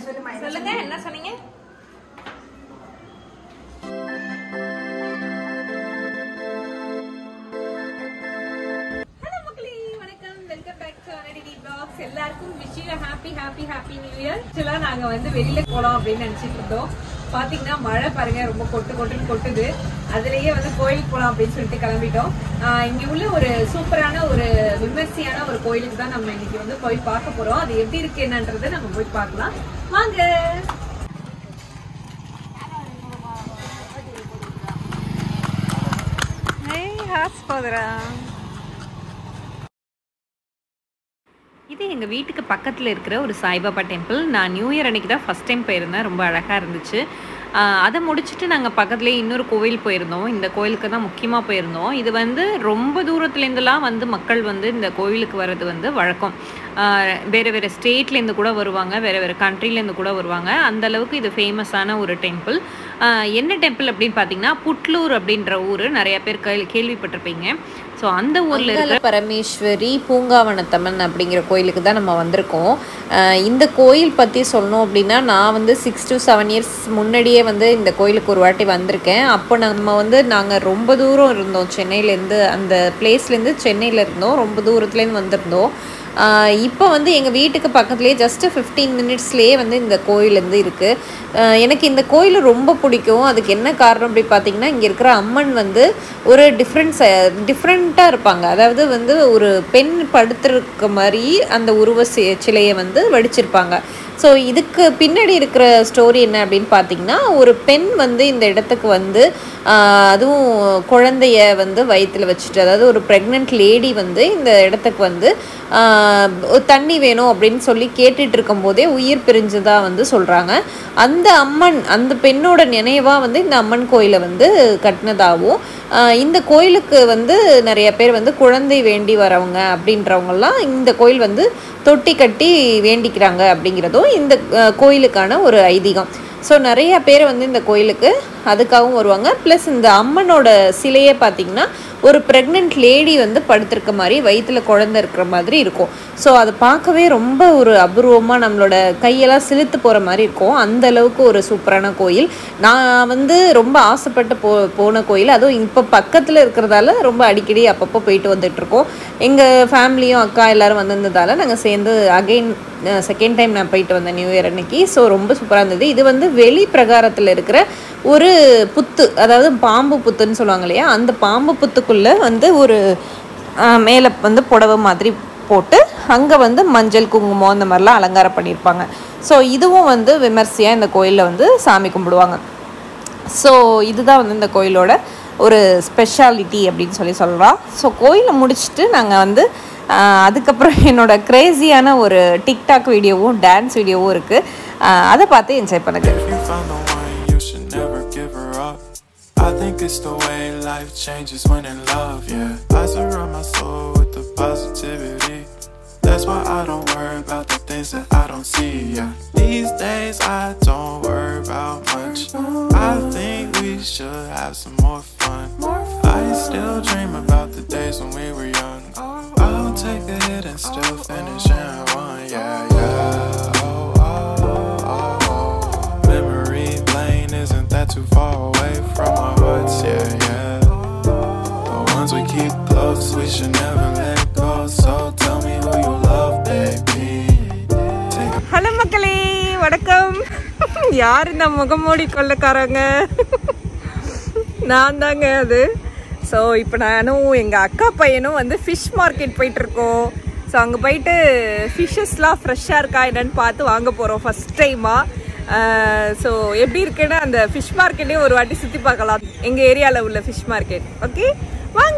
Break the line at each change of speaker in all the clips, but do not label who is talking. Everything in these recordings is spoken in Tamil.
சொல்லுமா என்ன
சொல்லுங்க என்ன சொன்னீங்க ஹலோ மக்களே வணக்கம் வெல்கம் பேக் டு அனடிடி பிளாக்ஸ் எல்லாருக்கும் wish you happy happy happy new year ஆக்சுவலா நாங்க வந்து வெளியில போலாம் அப்படின்னு நினைச்சிட்டு இருந்தோம் பாத்தீங்கன்னா மழை பாருங்க ரொம்ப கொட்டு கொட்டுன்னு கொட்டுது அதுலயே வந்து கோயிலுக்கு போலாம் அப்படின்னு சொல்லிட்டு கிளம்பிட்டோம் ஆஹ் இங்க உள்ள ஒரு சூப்பரான ஒரு விமர்சையான ஒரு கோயிலுக்கு தான் நம்ம இன்னைக்கு வந்து போய் பார்க்க போறோம் அது எப்படி இருக்கு என்னன்றதை நம்ம போய் பார்க்கலாம் வாங்க இது எங்கள் வீட்டுக்கு பக்கத்தில் இருக்கிற ஒரு சாய்பாபா டெம்பிள் நான் நியூ இயர் அன்னைக்கு தான் ஃபஸ்ட் டைம் போயிருந்தேன் ரொம்ப அழகாக இருந்துச்சு ஆஹ் அதை முடிச்சுட்டு நாங்கள் பக்கத்துலேயே இன்னொரு கோவில் போயிருந்தோம் இந்த கோயிலுக்கு தான் முக்கியமாக போயிருந்தோம் இது வந்து ரொம்ப தூரத்துலேருந்துலாம் வந்து மக்கள் வந்து இந்த கோவிலுக்கு வர்றது வந்து வழக்கம் ஆஹ் வேறு வேறு ஸ்டேட்லேருந்து கூட வருவாங்க வேறு வேறு கண்ட்ரிலேருந்து கூட வருவாங்க அந்த அளவுக்கு இது ஃபேமஸான ஒரு டெம்பிள் என்ன டெம்பிள் அப்படின்னு பார்த்தீங்கன்னா புட்லூர் அப்படின்ற ஊர் நிறைய பேர் கேள்வி கேள்விப்பட்டிருப்பீங்க ஸோ அந்த ஊரில் இருக்கிற
மங்கள பரமேஸ்வரி பூங்காவனத்தம்மன் அப்படிங்கிற கோயிலுக்கு தான் நம்ம வந்திருக்கோம் அஹ் இந்த கோயில் பற்றி சொல்லணும் அப்படின்னா நான் வந்து சிக்ஸ் to செவன் இயர்ஸ் முன்னாடியே வந்து இந்த கோயிலுக்கு ஒரு வாட்டி வந்திருக்கேன் அப்போ நம்ம வந்து நாங்கள் ரொம்ப தூரம் இருந்தோம் சென்னையிலேருந்து அந்த பிளேஸ்லேருந்து சென்னையில் இருந்தோம் ரொம்ப தூரத்துலேருந்து வந்திருந்தோம் ஆஹ் இப்போ வந்து எங்கள் வீட்டுக்கு பக்கத்துலேயே ஜஸ்ட்டு ஃபிஃப்டீன் மினிட்ஸ்லேயே வந்து இந்த கோயில் வந்து இருக்குது எனக்கு இந்த கோயில் ரொம்ப பிடிக்கும் அதுக்கு என்ன காரணம் அப்படி பார்த்தீங்கன்னா இங்கே இருக்கிற அம்மன் வந்து ஒரு டிஃப்ரெண்ட் டிஃப்ரெண்ட்டாக இருப்பாங்க அதாவது வந்து ஒரு பெண் படுத்திருக்க மாதிரி அந்த உருவ சி- சிலையை வந்து வடிச்சிருப்பாங்க ஸோ இதுக்கு பின்னாடி இருக்கிற ஸ்டோரி என்ன அப்படின்னு பார்த்தீங்கன்னா ஒரு பெண் வந்து இந்த இடத்துக்கு வந்து ஆஹ், அதுவும் குழந்தைய வந்து வயிற்றில் வச்சுட்டு அதாவது ஒரு ப்ரெக்னென்ட் லேடி வந்து இந்த இடத்துக்கு வந்து ஆஹ், ஒரு தண்ணி வேணும் அப்படின்னு சொல்லி கேட்டுட்டு இருக்கும்போதே உயிர் பிரிஞ்சதா வந்து சொல்கிறாங்க அந்த அம்மன் அந்த பெண்ணோட நினைவாக வந்து இந்த அம்மன் கோயிலை வந்து கட்டினதாகவும் ஆஹ், இந்த கோயிலுக்கு வந்து நிறைய பேர் வந்து குழந்தை வேண்டி வரவங்க அப்படின்றவங்கெல்லாம் இந்த கோயில் வந்து தொட்டி கட்டி வேண்டிக்கிறாங்க அப்படிங்கிறதும் இந்த அஹ், கோயிலுக்கான ஒரு ஐதீகம் ஸோ நிறைய பேர் வந்து இந்த கோயிலுக்கு அதுக்காகவும் வருவாங்க ப்ளஸ் இந்த அம்மனோட சிலையே பார்த்தீங்கன்னா ஒரு ப்ரெக்னென்ட் லேடி வந்து படுத்திருக்க மாதிரி வயிற்றுல குழந்தை இருக்கிற மாதிரி இருக்கும் ஸோ அதை பார்க்கவே ரொம்ப ஒரு அபூர்வமாக நம்மளோட கையெல்லாம் சிலுத்து போகிற மாதிரி இருக்கும் அந்த அளவுக்கு ஒரு சூப்பரான கோயில் நான் வந்து ரொம்ப ஆசைப்பட்டு போ போன கோயில் அதுவும் இப்போ பக்கத்தில் இருக்கிறதால ரொம்ப அடிக்கடி அப்பப்போ போயிட்டு வந்துட்டுருக்கோம் எங்கள் ஃபேமிலியும் அக்கா எல்லாரும் வந்திருந்ததால நாங்கள் சேர்ந்து அகைன் செகண்ட் டைம் நான் போயிட்டு வந்தேன் நியூ இயர் அன்னைக்கு ஸோ ரொம்ப சூப்பராக இருந்தது இது வந்து வெளி பிரகாரத்தில் இருக்கிற ஒரு புத்து அதாவது பாம்பு புத்துன்னு சொல்லுவாங்க இல்லையா அந்த பாம்பு புத்துக்குள்ளே வந்து ஒரு மேலே வந்து புடவை மாதிரி போட்டு அங்கே வந்து மஞ்சள் குங்குமம் அந்த மாதிரிலாம் அலங்காரம் பண்ணியிருப்பாங்க ஸோ இதுவும் வந்து விமர்சையாக இந்த கோயிலில் வந்து சாமி கும்பிடுவாங்க ஸோ இதுதான் வந்து இந்த கோயிலோட ஒரு ஸ்பெஷாலிட்டி அப்படின்னு சொல்லி சொல்கிறோம் ஸோ கோயிலை முடிச்சுட்டு நாங்கள் வந்து ஆஹ், அதுக்கப்புறம் என்னோட க்ரேஸியான ஒரு டிக்டாக் வீடியோவும் டான்ஸ் வீடியோவும் இருக்குது அதை பார்த்து என்ஜாய் பண்ணுங்க
If you found the one, you should never give her up. I think it's the way life changes when in love, yeah. I surround my soul with the positivity. That's why I don't worry about the things that I don't see, yeah. These days I don't worry about much. I think we should have some more fun. I still dream about the days when we were young. I'll take a hit and still finish in one, yeah, yeah. Oh, oh, oh, oh. Memory lane isn't that too far away from our hearts, yeah, yeah. The ones we keep close, we should never let go. So tell me who you love, baby. Take a
hello மக்களே வணக்கம் யார் இந்த முகமூடி கொள்ளக்காரங்க நான் தாங்க அது ஸோ இப்போ நானும் எங்கள் அக்கா பையனும் வந்து ஃபிஷ் மார்க்கெட் போயிட்டுருக்கோம் ஸோ அங்கே போயிட்டு ஃபிஷ்ஷஸ்லாம் ஃப்ரெஷ்ஷாக இருக்கா என்னன்னு பார்த்து வாங்க போகிறோம் ஃபஸ்ட் டைமாக ஸோ எப்படி இருக்குன்னு அந்த ஃபிஷ் மார்க்கெட்டையும் ஒரு வாட்டி சுற்றி பார்க்கலாம் எங்கள் ஏரியாவில் உள்ள ஃபிஷ் மார்க்கெட் ஓகே வாங்க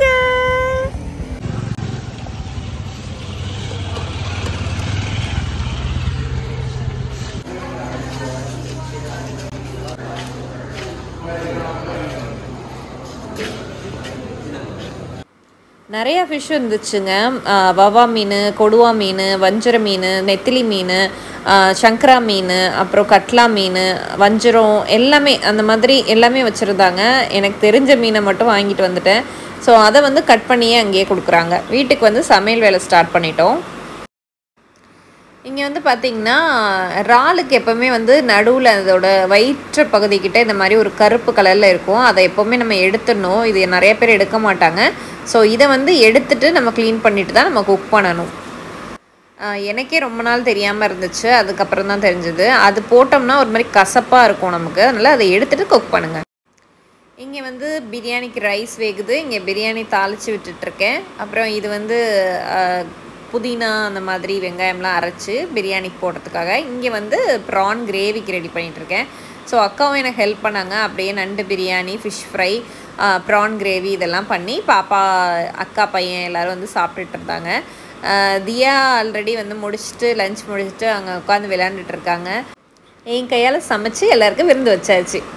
நிறையா ஃபிஷ் இருந்துச்சுங்க ஆஹ் வவா மீன் கொடுவா மீன் வஞ்சர மீன் நெத்திலி மீன் ஆஹ் சங்கரா மீன் அப்புறம் கட்லா மீன் வஞ்சரம் எல்லாமே அந்த மாதிரி எல்லாமே வச்சுருந்தாங்க எனக்கு தெரிஞ்ச மீனை மட்டும் வாங்கிட்டு வந்துட்டேன் ஸோ அதை வந்து கட் பண்ணியே அங்கேயே கொடுக்குறாங்க வீட்டுக்கு வந்து சமையல் வேலை ஸ்டார்ட் பண்ணிட்டோம் இங்கே வந்து பார்த்தீங்கன்னா இறாலுக்கு எப்போவுமே வந்து நடுவில் அதோட வயிற்று பகுதிக்கிட்ட இந்த மாதிரி ஒரு கருப்பு கலரில் இருக்கும் அதை எப்போவுமே நம்ம எடுத்துடணும் இது நிறைய பேர் எடுக்க மாட்டாங்க ஸோ இதை வந்து எடுத்துட்டு நம்ம க்ளீன் பண்ணிட்டு தான் நம்ம குக் பண்ணணும் ஆஹ் எனக்கே ரொம்ப நாள் தெரியாமல் இருந்துச்சு அதுக்கப்புறம் தான் தெரிஞ்சது அது போட்டோம்னா ஒரு மாதிரி கசப்பாக இருக்கும் நமக்கு அதனால் அதை எடுத்துட்டு குக் பண்ணுங்கள் இங்கே வந்து பிரியாணிக்கு ரைஸ் வேகுது இங்கே பிரியாணி தாளித்து விட்டுட்ருக்கேன் அப்புறம் இது வந்து ஆஹ், புதினா அந்த மாதிரி வெங்காயம்லாம் அரைச்சி பிரியாணிக்கு போடுறதுக்காக இங்கே வந்து ப்ரான் கிரேவிக்கு ரெடி பண்ணிகிட்ருக்கேன் ஸோ அக்காவும் எனக்கு ஹெல்ப் பண்ணாங்க அப்படியே நண்டு biryani fish fry prawn gravy இதெல்லாம் பண்ணி பாப்பா அக்கா பையன் எல்லோரும் வந்து சாப்பிட்டுட்டு இருந்தாங்க ஆஹ், தியா ஆல்ரெடி வந்து முடிச்சுட்டு லஞ்ச் முடிச்சுட்டு அங்கே உட்காந்து விளையாண்டுட்டு இருக்காங்க என் கையால் சமைச்சு எல்லாருக்கும் விருந்து வச்சாச்சு